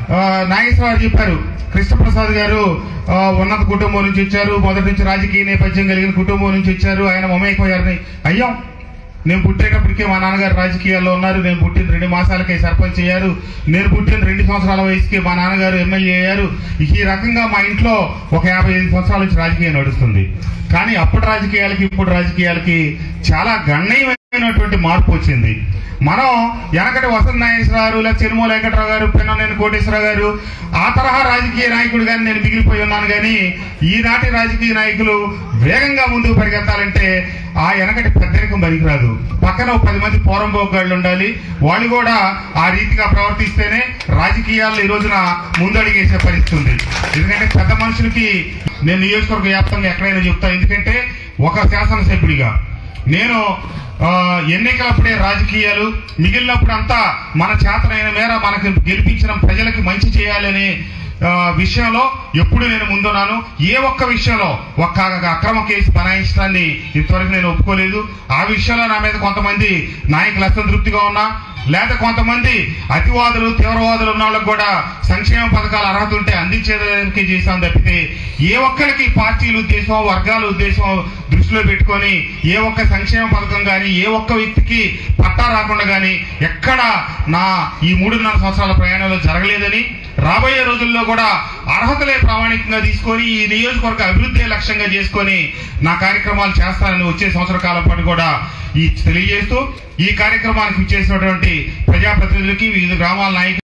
ఆ, నాగేశ్వరరావు చెప్పారు కృష్ణప్రసాద్ గారు ఆ, ఉన్నత కుటుంబం నుంచి వచ్చారు మొదటి నుంచి రాజకీయ నేపథ్యం కలిగిన కుటుంబం నుంచి వచ్చారు ఆయన మమేకమయ్యారని అయ్యాం నేను పుట్టేటప్పటికే మా నాన్నగారు రాజకీయాల్లో ఉన్నారు నేను పుట్టిన రెండు మాసాలకే సర్పంచ్ అయ్యారు నేను పుట్టిన రెండు సంవత్సరాల వయసుకి మా నాన్నగారు ఎమ్మెల్యే అయ్యారు ఈ రకంగా మా ఇంట్లో ఒక యాభై ఐదు సంవత్సరాల నుంచి రాజకీయం నడుస్తుంది కానీ అప్పటి రాజకీయాలకి ఇప్పుడు రాజకీయాలకి చాలా గణనీయమైనటువంటి మార్పు వచ్చింది మనం వెనకటి వసంత నాగేశ్వరరావు లేదా చిరుమల వెంకటరావు గారు పిన్ననేని కోటేశ్వరరావు గారు ఆ తరహా రాజకీయ నాయకుడు కానీ నేను మిగిలిపోయి ఉన్నాను కానీ ఈనాటి రాజకీయ నాయకులు వేగంగా ముందుకు పరిగెత్తాలంటే ఆ వెనకటి పెద్దరికం పనికిరాదు పక్కన ఒక పది మంది పోరంబోగాళ్ళు ఉండాలి వాళ్ళు కూడా ఆ రీతిగా ప్రవర్తిస్తేనే రాజకీయాల్లో ఈ రోజున ముందడిగేసే పరిస్థితి ఉంది ఎందుకంటే పెద్ద మనుషులకి నేను నియోజకవర్గ వ్యాప్తంగా ఎక్కడైనా చెప్తా ఎందుకంటే ఒక శాసనసభ్యుడిగా నేను ఆ, ఎన్నికలప్పుడే రాజకీయాలు మిగిలినప్పుడు అంతా మన చేతనైన మేర మనకు గెలిపించిన ప్రజలకు మంచి చేయాలనే ఆ, విషయంలో ఎప్పుడు నేను ముందున్నాను ఏ ఒక్క విషయంలో ఒక్క అక్రమ కేసు బనాయించడాన్ని ఇంతవరకు నేను ఒప్పుకోలేదు ఆ విషయంలో నా మీద కొంతమంది నాయకులు అసంతృప్తిగా ఉన్నా లేదా కొంతమంది అతివాదులు తీవ్రవాదులు ఉన్న వాళ్ళకు కూడా సంక్షేమ పథకాల అర్హత ఉంటే అందించేదానికి చేశాం తప్పితే ఏ ఒక్కరికి పార్టీల ఉద్దేశం వర్గాల ఉద్దేశం దృష్టిలో పెట్టుకొని ఏ ఒక్క సంక్షేమ పథకం కానీ ఏ ఒక్క వ్యక్తికి పట్టా రాకుండా కానీ ఎక్కడ నా ఈ మూడున్నర సంవత్సరాల ప్రయాణంలో జరగలేదని రాబోయే రోజుల్లో కూడా అర్హతలే ప్రామాణికంగా తీసుకొని ఈ నియోజకవర్గ అభివృద్ధి లక్ష్యంగా చేసుకొని నా కార్యక్రమాలు చేస్తానని వచ్చే సంవత్సర కాలం పాటు కూడా ఈ తెలియజేస్తూ ఈ కార్యక్రమానికి ఇచ్చేసినటువంటి ప్రజాప్రతినిధులకి వివిధ గ్రామాల నాయకులు